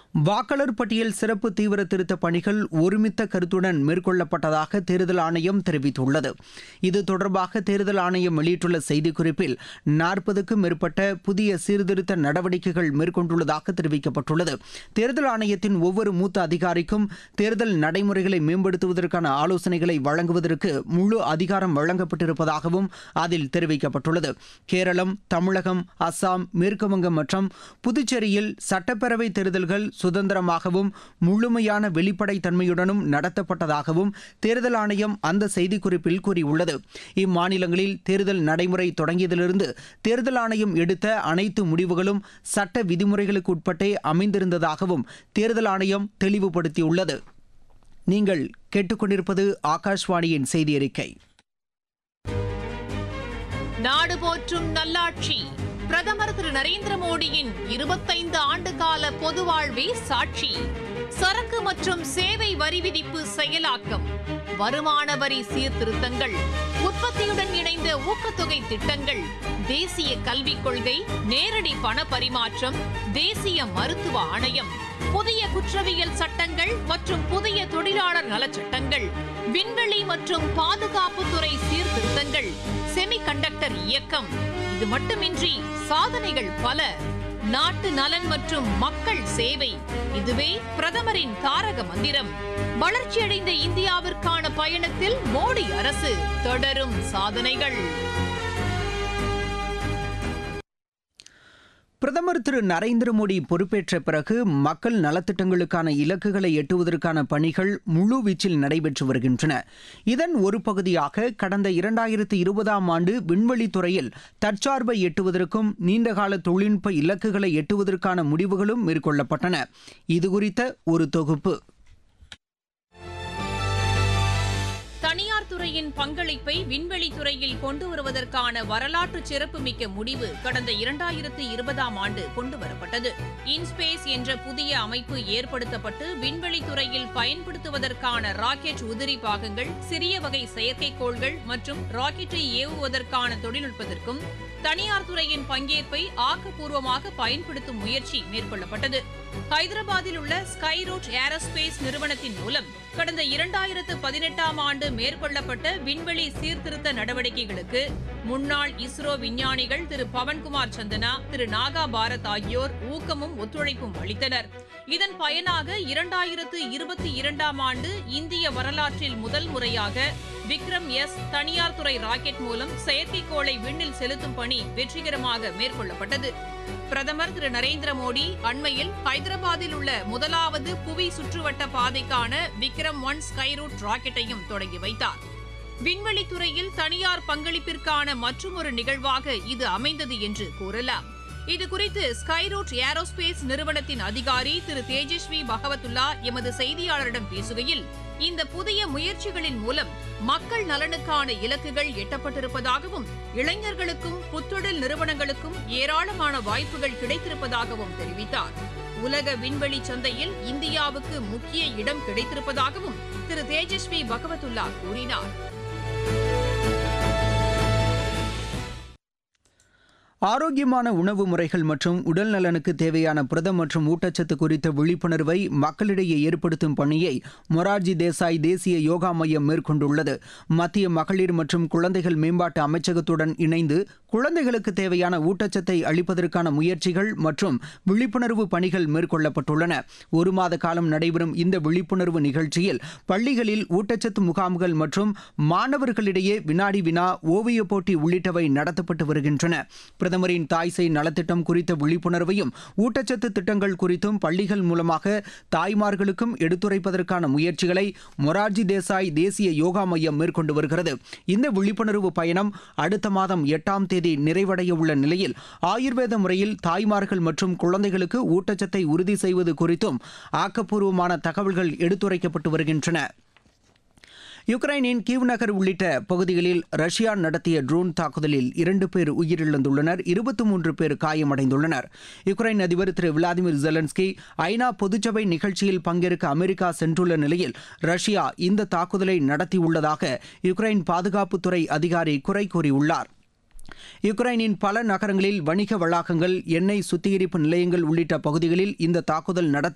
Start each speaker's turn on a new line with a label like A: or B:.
A: வாக்காளர் பட்டியல் சிறப்பு தீவிர திருத்த பணிகள் ஒருமித்த கருத்துடன் மேற்கொள்ளப்பட்டதாக தேர்தல் ஆணையம் தெரிவித்துள்ளது இது தொடர்பாக தேர்தல் ஆணையம் வெளியிட்டுள்ள செய்திக்குறிப்பில் நாற்பதுக்கும் மேற்பட்ட புதிய சீர்திருத்த நடவடிக்கைகள் மேற்கொண்டுள்ளதாக தெரிவிக்கப்பட்டுள்ளது தேர்தல் ஆணையத்தின் ஒவ்வொரு மூத்த அதிகாரிக்கும் தேர்தல் நடைமுறைகளை மேம்படுத்துவதற்கான ஆலோசனைகளை வழங்குவதற்கு முழு அதிகாரம் வழங்கப்பட்டிருப்பதாகவும் அதில் தெரிவிக்கப்பட்டுள்ளது கேரளம் தமிழகம் அஸ்ஸாம் மேற்குவங்கம் மற்றும் புதுச்சேரியில் சட்டப்பேரவை தேர்தல்கள் சுதந்திரமாகவும் முழுமையான வெளிப்படைத் தன்மையுடனும் நடத்தப்பட்டதாகவும் தேர்தல் ஆணையம் அந்த செய்திக்குறிப்பில் கூறியுள்ளது இம்மாநிலங்களில் தேர்தல் நடைமுறை தொடங்கியதிலிருந்து தேர்தல் ஆணையம் எடுத்த அனைத்து முடிவுகளும் சட்ட விதிமுறைகளுக்கு உட்பட்டே அமைந்திருந்ததாகவும் தேர்தல் ஆணையம் தெளிவுபடுத்தியுள்ளது நீங்கள் கேட்டுக்கொண்டிருப்பது ஆகாஷ்வாணியின் செய்தி அறிக்கை
B: நாடு போற்றும் நல்லாட்சி பிரதமர் திரு நரேந்திர மோடியின் இருபத்தைந்து ஆண்டு கால பொது வாழ்வே சாட்சி சரக்கு மற்றும் சேவை வரி விதிப்பு செயலாக்கம் வருமான வரி சீர்திருத்தங்கள் உற்பத்தியுடன் இணைந்த ஊக்கத்தொகை திட்டங்கள் தேசிய கல்விக் கொள்கை நேரடி பண பரிமாற்றம் தேசிய மருத்துவ ஆணையம் புதிய குற்றவியல் சட்டங்கள் மற்றும் புதிய தொழிலாளர் நலச்சட்டங்கள் விண்வெளி மற்றும் பாதுகாப்புத்துறை சீர்திருத்தங்கள் செமிகண்டக்டர் இயக்கம் இது மட்டுமின்றி சாதனைகள் பல நாட்டு நலன் மற்றும் மக்கள் சேவை இதுவே பிரதமரின் தாரக மந்திரம் வளர்ச்சியடைந்த இந்தியாவிற்கான பயணத்தில் மோடி அரசு தொடரும் சாதனைகள்
A: பிரதமர் திரு நரேந்திர மோடி பொறுப்பேற்ற பிறகு மக்கள் நலத்திட்டங்களுக்கான இலக்குகளை எட்டுவதற்கான பணிகள் முழுவீச்சில் நடைபெற்று வருகின்றன இதன் ஒரு பகுதியாக கடந்த இரண்டாயிரத்து இருபதாம் ஆண்டு விண்வெளித்துறையில் தற்சார்பை எட்டுவதற்கும் நீண்டகால தொழில்நுட்ப இலக்குகளை எட்டுவதற்கான முடிவுகளும் மேற்கொள்ளப்பட்டன இதுகுறித்த ஒரு தொகுப்பு
B: தனியார் துறையின் பங்களிப்பை விண்வெளி துறையில் கொண்டு வருவதற்கான வரலாற்று சிறப்புமிக்க முடிவு கடந்த இரண்டாயிரத்து இருபதாம் ஆண்டு கொண்டுவரப்பட்டது இன்ஸ்பேஸ் என்ற புதிய அமைப்பு ஏற்படுத்தப்பட்டு விண்வெளி துறையில் பயன்படுத்துவதற்கான ராக்கெட் உதிரி பாகங்கள் சிறிய வகை செயற்கைக்கோள்கள் மற்றும் ராக்கெட்டை ஏவுவதற்கான தொழில்நுட்பத்திற்கும் தனியார் துறையின் பங்கேற்பை ஆக்கப்பூர்வமாக பயன்படுத்தும் முயற்சி மேற்கொள்ளப்பட்டது ஹைதராபாத்தில் உள்ள ஸ்கைரூட் ஏரோஸ்பேஸ் நிறுவனத்தின் மூலம் கடந்த இரண்டாயிரத்து பதினெட்டாம் ஆண்டு மேற்கொள்ளப்பட்ட விண்வெளி சீர்திருத்த நடவடிக்கைகளுக்கு முன்னாள் இஸ்ரோ விஞ்ஞானிகள் திரு பவன்குமார் சந்தனா திரு நாகா பாரத் ஆகியோர் ஊக்கமும் ஒத்துழைப்பும் அளித்தனர் இதன் பயனாக இரண்டாயிரத்து இருபத்தி இரண்டாம் ஆண்டு இந்திய வரலாற்றில் முதல் முறையாக விக்ரம் எஸ் தனியார் துறை ராக்கெட் மூலம் செயற்கைக்கோளை விண்ணில் செலுத்தும் பணி வெற்றிகரமாக மேற்கொள்ளப்பட்டது பிரதமர் திரு நரேந்திர மோடி அண்மையில் ஹைதராபாத்தில் உள்ள முதலாவது புவி சுற்றுவட்ட பாதைக்கான விக்ரம் ஒன் ஸ்கைரூட் ராக்கெட்டையும் தொடங்கி வைத்தார் விண்வெளித்துறையில் தனியார் பங்களிப்பிற்கான மற்றொரு நிகழ்வாக இது அமைந்தது என்று கூறலாம் இதுகுறித்து ஸ்கைரூட் ஏரோஸ்பேஸ் நிறுவனத்தின் அதிகாரி திரு தேஜஸ்வி பகவத்துல்லா எமது செய்தியாளரிடம் பேசுகையில் இந்த புதிய முயற்சிகளின் மூலம் மக்கள் நலனுக்கான இலக்குகள் எட்டப்பட்டிருப்பதாகவும் இளைஞர்களுக்கும் புத்தொழில் நிறுவனங்களுக்கும் ஏராளமான வாய்ப்புகள் கிடைத்திருப்பதாகவும் தெரிவித்தார் உலக விண்வெளி சந்தையில் இந்தியாவுக்கு முக்கிய இடம் கிடைத்திருப்பதாகவும் திரு தேஜஸ்வி பகவத்துல்லா கூறினார்
A: ஆரோக்கியமான உணவு முறைகள் மற்றும் உடல் நலனுக்கு தேவையான புரதம் மற்றும் ஊட்டச்சத்து குறித்த விழிப்புணர்வை மக்களிடையே ஏற்படுத்தும் பணியை மொரார்ஜி தேசாய் தேசிய யோகா மையம் மேற்கொண்டுள்ளது மத்திய மகளிர் மற்றும் குழந்தைகள் மேம்பாட்டு அமைச்சகத்துடன் இணைந்து குழந்தைகளுக்கு தேவையான ஊட்டச்சத்தை அளிப்பதற்கான முயற்சிகள் மற்றும் விழிப்புணர்வு பணிகள் மேற்கொள்ளப்பட்டுள்ளன ஒரு மாத காலம் நடைபெறும் இந்த விழிப்புணர்வு நிகழ்ச்சியில் பள்ளிகளில் ஊட்டச்சத்து முகாம்கள் மற்றும் மாணவர்களிடையே வினாடி வினா ஓவியப் போட்டி உள்ளிட்டவை நடத்தப்பட்டு வருகின்றன பிரதமரின் தாய்சேய் நலத்திட்டம் குறித்த விழிப்புணர்வையும் ஊட்டச்சத்து திட்டங்கள் குறித்தும் பள்ளிகள் மூலமாக தாய்மார்களுக்கும் எடுத்துரைப்பதற்கான முயற்சிகளை மொரார்ஜி தேசாய் தேசிய யோகா மையம் மேற்கொண்டு வருகிறது இந்த விழிப்புணர்வு பயணம் அடுத்த மாதம் எட்டாம் தேதி நிறைவடைய உள்ள நிலையில் ஆயுர்வேத முறையில் தாய்மார்கள் மற்றும் குழந்தைகளுக்கு ஊட்டச்சத்தை உறுதி செய்வது குறித்தும் ஆக்கப்பூர்வமான தகவல்கள் எடுத்துரைக்கப்பட்டு வருகின்றன யுக்ரைனின் கீவ் நகர் உள்ளிட்ட பகுதிகளில் ரஷ்யா நடத்திய ட்ரோன் தாக்குதலில் இரண்டு பேர் உயிரிழந்துள்ளனர் இருபத்தி மூன்று பேர் காயமடைந்துள்ளனர் யுக்ரைன் அதிபர் திரு விளாடிமிர் ஜெலன்ஸ்கி ஐநா பொதுச்சபை நிகழ்ச்சியில் பங்கேற்க அமெரிக்கா சென்றுள்ள நிலையில் ரஷ்யா இந்த தாக்குதலை நடத்தியுள்ளதாக யுக்ரைன் பாதுகாப்புத்துறை அதிகாரி குறை கூறியுள்ளார் யுக்ரைனின் பல நகரங்களில் வணிக வளாகங்கள் எண்ணெய் சுத்திகரிப்பு நிலையங்கள் உள்ளிட்ட பகுதிகளில் இந்த தாக்குதல் நடத்த